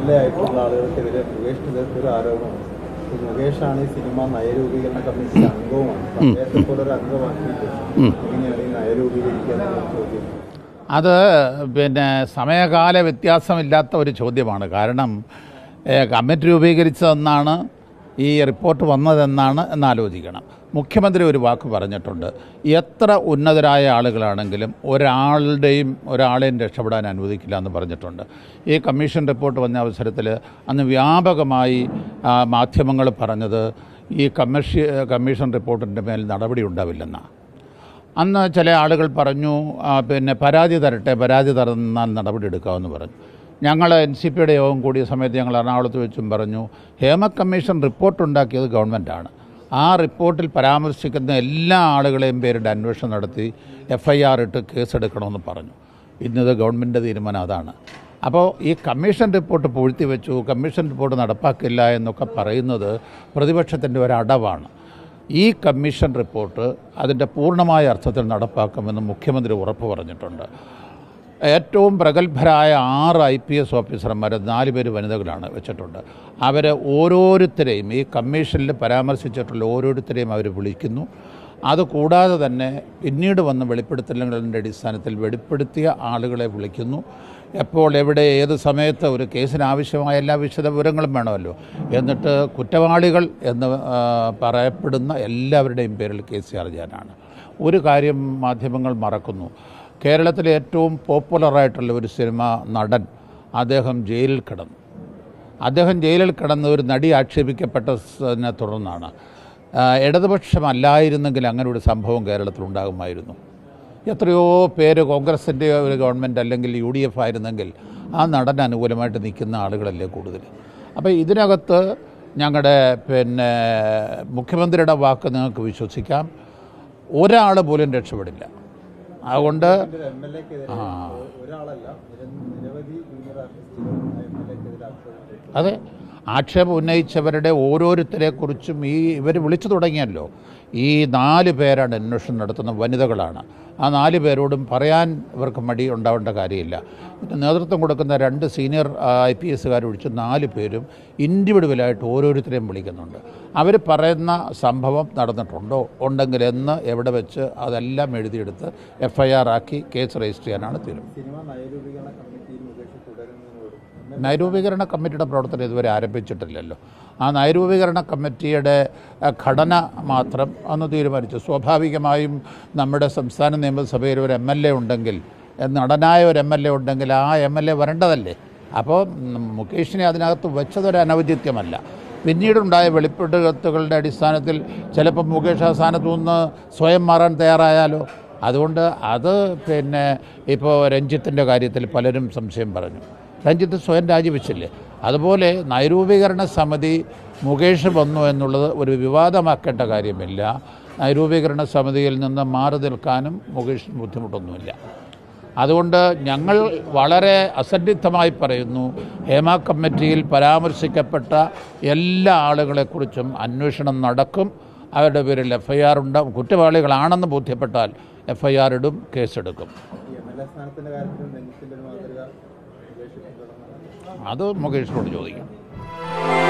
L A ആയിട്ടുള്ള ആളുകൾക്കെതിരെ മുകേഷിനെതിരെ ഒരു ആരോപണം ഈ മുകേഷാണ് ഈ സിനിമ നയരൂപീകരണ കമ്മിറ്റിയുടെ അംഗവുമാണ് അപ്പൊ അദ്ദേഹത്തെ പോലെ ഒരു അംഗമാക്കിയിട്ട് എങ്ങനെയാണ് ഈ നയരൂപീകരിക്കുക എന്നുള്ള ചോദ്യം അത് പിന്നെ സമയകാല വ്യത്യാസമില്ലാത്ത ഒരു ചോദ്യമാണ് കാരണം ഏഹ്, കമ്മിറ്റി രൂപീകരിച്ചതെന്നാണ് ഈ റിപ്പോർട്ട് വന്നതെന്നാണ് എന്നാലോചിക്കണം മുഖ്യമന്ത്രി ഒരു വാക്ക് പറഞ്ഞിട്ടുണ്ട് എത്ര ഉന്നതരായ ആളുകളാണെങ്കിലും ഒരാളുടെയും ഒരാളെയും രക്ഷപ്പെടാൻ അനുവദിക്കില്ല എന്ന് പറഞ്ഞിട്ടുണ്ട് ഈ കമ്മീഷൻ റിപ്പോർട്ട് വന്ന അവസരത്തിൽ അന്ന് വ്യാപകമായി മാധ്യമങ്ങൾ പറഞ്ഞത് ഈ കമ്മീഷ കമ്മീഷൻ റിപ്പോർട്ടിൻ്റെ മേൽ നടപടി ഉണ്ടാവില്ലെന്നാണ് അന്ന് ചില ആളുകൾ പറഞ്ഞു ആ, പിന്നെ പരാതി തരട്ടെ പരാതി തന്നാൽ നടപടി എടുക്കാമെന്ന് പറഞ്ഞു ഞങ്ങൾ എൻ സി പിയുടെ യോഗം കൂടിയ സമയത്ത് ഞങ്ങൾ എറണാകുളത്ത് വെച്ചും പറഞ്ഞു ഹേമ കമ്മീഷൻ റിപ്പോർട്ട് ഉണ്ടാക്കിയത് ഗവൺമെൻറ്റാണ് ആ റിപ്പോർട്ടിൽ പരാമർശിക്കുന്ന എല്ലാ ആളുകളെയും പേരുടെ അന്വേഷണം നടത്തി എഫ് ഐ ആർ ഇട്ട് കേസെടുക്കണമെന്ന് പറഞ്ഞു ഇന്നത് ഗവൺമെൻറ് തീരുമാനം അതാണ് അപ്പോൾ ഈ കമ്മീഷൻ റിപ്പോർട്ട് പൂഴ്ത്തി വെച്ചു കമ്മീഷൻ റിപ്പോർട്ട് നടപ്പാക്കില്ല എന്നൊക്കെ പറയുന്നത് പ്രതിപക്ഷത്തിൻ്റെ ഒരു അടവാണ് ഈ കമ്മീഷൻ റിപ്പോർട്ട് അതിൻ്റെ പൂർണ്ണമായ അർത്ഥത്തിൽ നടപ്പാക്കുമെന്ന് മുഖ്യമന്ത്രി ഉറപ്പ് പറഞ്ഞിട്ടുണ്ട് ഏറ്റവും പ്രഗത്ഭരായ ആറ് ഐ പി എസ് ഓഫീസർമാർ നാല് പേര് വനിതകളാണ് വെച്ചിട്ടുണ്ട് അവർ ഓരോരുത്തരെയും ഈ കമ്മീഷനിൽ പരാമർശിച്ചിട്ടുള്ള ഓരോരുത്തരെയും അവർ വിളിക്കുന്നു അതുകൂടാതെ തന്നെ പിന്നീട് വന്ന വെളിപ്പെടുത്തലുകളുടെ അടിസ്ഥാനത്തിൽ വെളിപ്പെടുത്തിയ ആളുകളെ വിളിക്കുന്നു എപ്പോൾ എവിടെ ഏത് സമയത്ത് ഒരു കേസിന് ആവശ്യമായ എല്ലാ വിശദ വിവരങ്ങളും വേണമല്ലോ എന്നിട്ട് കുറ്റവാളികൾ എന്ന് ആ, പറയപ്പെടുന്ന എല്ലാവരുടെയും പേരിൽ കേസ് ചാർജ് ചെയ്യാനാണ് ഒരു കാര്യം മാധ്യമങ്ങൾ മറക്കുന്നു കേരളത്തിലെ ഏറ്റവും പോപ്പുലറായിട്ടുള്ള ഒരു സിനിമ നടൻ അദ്ദേഹം ജയിലിൽ കിടന്നു അദ്ദേഹം ജയിലിൽ കിടന്ന ഒരു നടി ആക്ഷേപിക്കപ്പെട്ടതിനെ തുടർന്നാണ് ആ, ഇടതുപക്ഷമല്ലായിരുന്നെങ്കിൽ അങ്ങനെ ഒരു സംഭവം കേരളത്തിൽ ഉണ്ടാകുമായിരുന്നു എത്രയോ പേര് കോൺഗ്രസിൻ്റെ ഒരു ഗവൺമെൻറ് അല്ലെങ്കിൽ യു ഡി എഫ് ആയിരുന്നെങ്കിൽ ആ നടന് അനുകൂലമായിട്ട് നിൽക്കുന്ന ആളുകളല്ലേ കൂടുതൽ അപ്പോൾ ഇതിനകത്ത് ഞങ്ങളുടെ പിന്നെ മുഖ്യമന്ത്രിയുടെ വാക്ക് നിങ്ങൾക്ക് വിശ്വസിക്കാം ഒരാൾ പോലും രക്ഷപ്പെടില്ല അതുകൊണ്ട് എം എൽ എക്കെതിരെ ഒരാളല്ല നിര- നിരവധി ജൂനിയർ ആർട്ടിസ്റ്റുകൾ എം എൽ എക്കെതിരെ ആക്ഷേപം അതെ ആക്ഷേപം ഉന്നയിച്ചവരുടെ ഓരോരുത്തരെക്കുറിച്ചും ഈ ഇവർ വിളിച്ചു തുടങ്ങിയല്ലോ ഈ നാല് പേരാണ് അന്വേഷണം നടത്തുന്ന വനിതകളാണ് ആ നാല് പേരോടും പറയാൻ ഇവർക്ക് മടി ഉണ്ടാവേണ്ട കാര്യമില്ല ഇതിന് നേതൃത്വം കൊടുക്കുന്ന രണ്ട് സീനിയർ ഐ പി എസ്സുകാർ ഒഴിച്ച് നാല് പേരും ഇൻഡിവിജ്വലായിട്ട് ഓരോരുത്തരെയും വിളിക്കുന്നുണ്ട് അവർ പറയുന്ന സംഭവം നടന്നിട്ടുണ്ടോ ഉണ്ടെങ്കിൽ എന്ന് എവിടെ വെച്ച് അതെല്ലാം എഴുതിയെടുത്ത് എഫ് ഐ ആർ ആക്കി കേസ് രജിസ്റ്റർ ചെയ്യാനാണ് തീരുമാനം സിനിമ നയരൂപീകരണ കമ്മിറ്റിയിൽ മുകേഷ് തുടരുന്നതിനോട് നയരൂപീകരണ കമ്മിറ്റിയുടെ പ്രവർത്തനം ഇതുവരെ ആരംഭിച്ചിട്ടില്ലല്ലോ ആ നയരൂപീകരണ കമ്മിറ്റിയുടെ അഹ്, ഘടന മാത്രം അന്ന് തീരുമാനിച്ചു സ്വാഭാവികമായും നമ്മുടെ സംസ്ഥാന നിയമസഭയിൽ ഒരു എം എൽ എ ഉണ്ടെങ്കിൽ എ, നടനായ ഒരു എം എൽ എ ഉണ്ടെങ്കിൽ ആ എം എൽ എ വരേണ്ടതല്ലേ അപ്പോൾ ഉം, മുകേഷിനെ അതിനകത്ത് വെച്ചതൊരു അനൗചിത്യമല്ല പിന്നീടുണ്ടായ വെളിപ്പെടുത്തലുകളുടെ അടിസ്ഥാനത്തിൽ ചിലപ്പോൾ മുകേഷ് ആ സ്ഥാനത്തു നിന്ന് സ്വയം മാറാൻ തയ്യാറായാലോ അതുകൊണ്ട് അത് പിന്നെ ഇപ്പോൾ രഞ്ജിത്തിൻ്റെ കാര്യത്തിൽ പലരും സംശയം പറഞ്ഞു രഞ്ജിത്ത് സ്വയം രാജിവെച്ചില്ലേ അതുപോലെ നൈരൂപീകരണ സമിതി മുകേഷ് വന്നു എന്നുള്ളത് ഒരു വിവാദമാക്കേണ്ട കാര്യമില്ല നൈരൂപീകരണ സമിതിയിൽ നിന്ന് മാറി നിൽക്കാനും മുകേഷിന് ബുദ്ധിമുട്ടൊന്നുമില്ല അതുകൊണ്ട് ഞങ്ങൾ വളരെ അസന്നിഗ്ധമായി പറയുന്നു ഹേമ കമ്മിറ്റിയിൽ പരാമർശിക്കപ്പെട്ട എല്ലാ ആളുകളെക്കുറിച്ചും അന്വേഷണം നടക്കും അവരുടെ പേരിൽ എഫ് ഐ ആർ ഉണ്ടാവും കുറ്റവാളികളാണെന്ന് ബോധ്യപ്പെട്ടാൽ എഫ് ഐ ആർ ഇടും കേസെടുക്കും ഈ എം എൽ എ സ്ഥാനത്തിന്റെ കാര്യത്തിലും രഞ്ജിത്തിന്റെ ഒരു മാതൃക മുകേഷ് പിന്തുടർന്നതാണ് അത് മുകേഷിനോട് ചോദിക്കാം